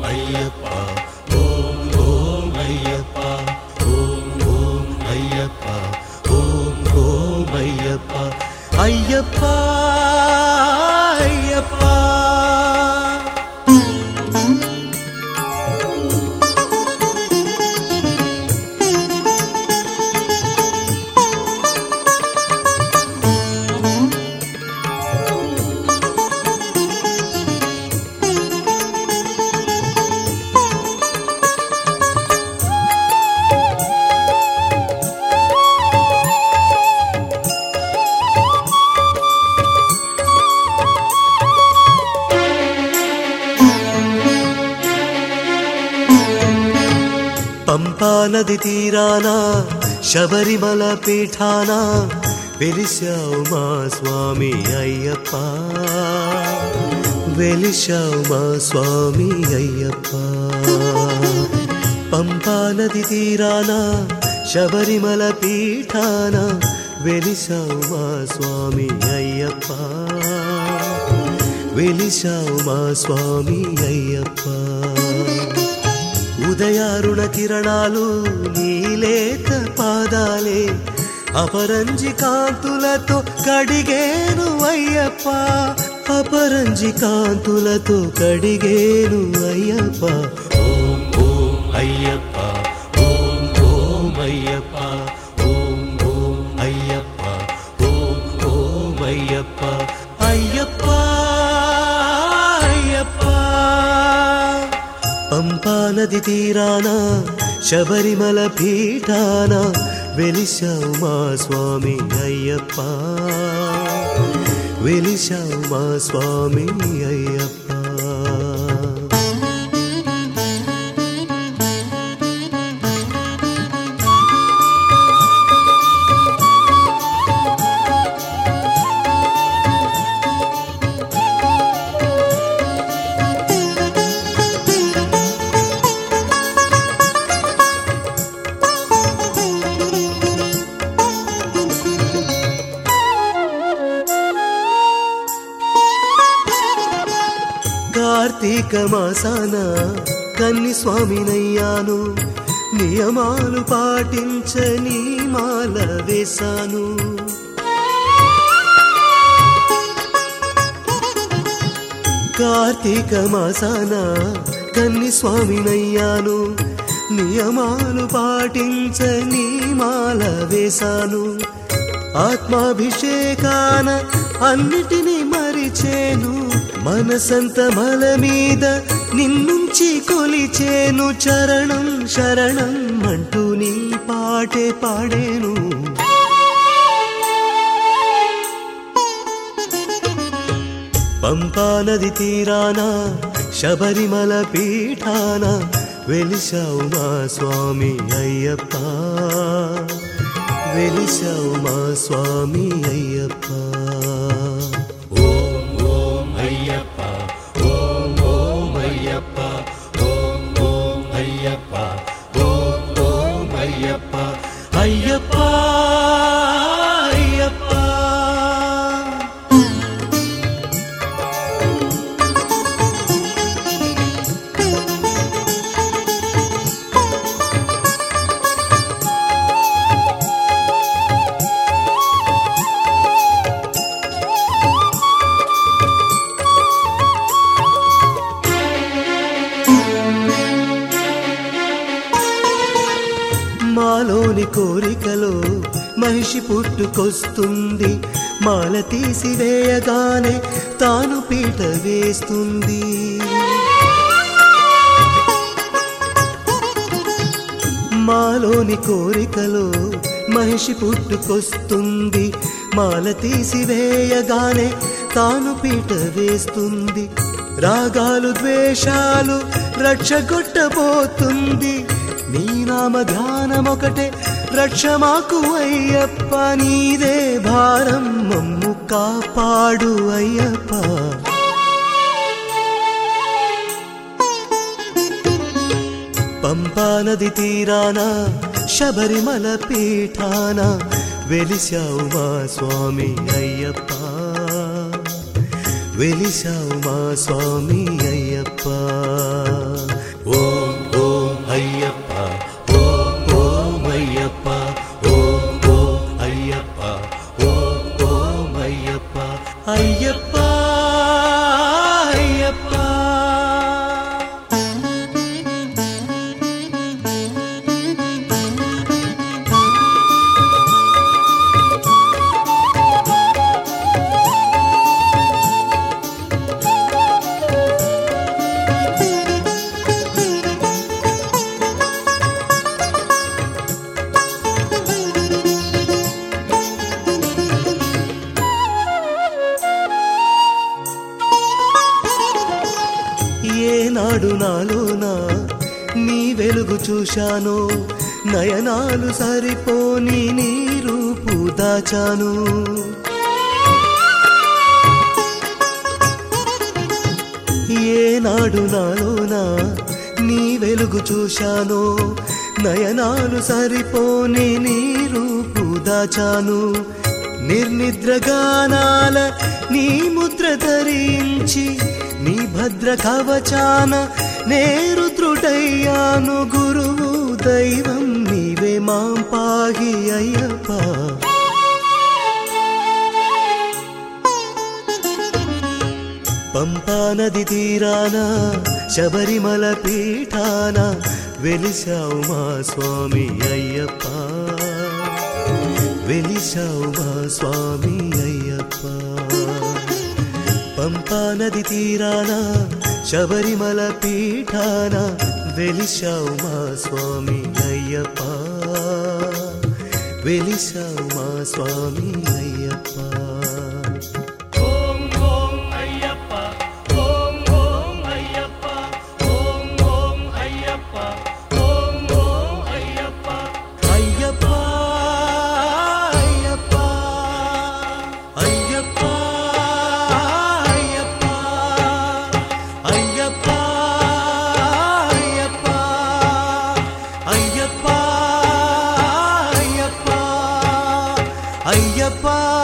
అయ్యప్ప ఓం ఓం అయ్యప్ప ఓం ఓం అయ్యప్ప ఓం ఓం అయ్యప్ప అయ్యప్ప అయ్యప్ప పంపా నది తీరాన శబరిమల పీఠాన వెలిశావు మా స్వామి అయ్యప్ప వెలిశావు మా స్వామి అయ్యప్ప పంపా నది తీరాన శబరిమల పీఠాన వెలిశావు మా స్వామి అయ్యప్ప వెలిశావు మా స్వామి అయ్యప్ప ఉదయారుణ కిరణాలు నీలేత పాదాలే అపరంజి కాంతులతో కడిగేను అయ్యప్ప అపరంజి కాంతులతో కడిగేను అయ్యప్ప ఓం ఓం అయ్యప్ప ఓం ఓం అయ్యప్ప ఓం ఓం అయ్యప్ప ఓం ఓం అయ్యప్ప అయ్యప్ప అయ్యప్ప పంపా నది తీరాన శబరిమల పీఠాన వెలిశావు మా స్వామి అయ్యప్ప వెలిశావు మా స్వామి అయ్యప్ప కార్తీక మాసాన కన్ని స్వామినయ్యాను నియమాలు పాటించని మాల వేశాను కార్తీక మాసాన కన్ని స్వామినయ్యాను నియమాలు పాటించని మాల వేశాను ఆత్మాభిషేకాన అన్నిటినీ మరిచేను మనసంత మల మీద నిన్నుంచి కొలిచేను చరణం శరణం అంటూ నీ పాటే పాడేను పంపా నది తీరాన శబరిమల పీఠాన వెలిశావు మా స్వామి అయ్యప్ప వెలిశావు మా స్వామి అయ్యప్ప ఓం ఓం అయ్యప్ప ఓం ఓం అయ్యప్ప ఓం ఓం అయ్యప్ప ఓం ఓం అయ్యప్ప అయ్యప్ప అయ్యప్ప మాలోని కోరికలో మహిషి పుట్టుకొస్తుంది మాల తీసివేయగానే తాను పీట వేస్తుంది మాలోని కోరికలో మహిషి పుట్టుకొస్తుంది మాల తీసివేయగానే తాను పీట వేస్తుంది రాగాలు ద్వేషాలు రక్షగొట్టబోతుంది నీ నామ ధ్యానమొకటే రక్ష మాకు అయ్యప్ప నీదే భారం మమ్ము కాపాడు అయ్యప్ప పంపా నది తీరాన శబరిమల పీఠాన వెలిశావు మా స్వామి అయ్యప్ప వెలిశావు మా స్వామి అయ్యప్ప అయ్యప్ప అయ్యప్ప ఏనాడు నాలోనా నీ వెలుగు చూశాను నయనాలు సరిపోని నీ రూపు దాచాను ఏనాడు నాలోనా నీ వెలుగు చూశాను నయనాలు సరిపోని నీ రూపు దాచాను నిర్నిద్రగానాల నీ ముద్ర ధరించి నీ భద్ర కవచాన నేరుద్రుడయ్యాను గురువు దైవం నీవే మాం పాగి అయ్యప్ప పంపా నది తీరాన శబరిమల పీఠాన వెలిశావు మా స్వామి అయ్యప్ప వెలిశావు మా స్వామి అయ్యప్ప పంపా నది తీరాన శబరిమల పీఠాన వెలిశావు మా స్వామి అయ్యప్ప వెలిశావు మా స్వామి అయ్యప్ప ఓం ఓం అయ్యప్ప ఓం ఓం అయ్యప్ప ఓం ఓం అయ్యప్ప ఓం ఓం అయ్యప్ప అయ్యప్ప అయ్యప్ప అయ్యప్ప అయ్యప్ప అయ్యప్ప అయ్యప్ప అయ్యప్ప అయ్యప్ప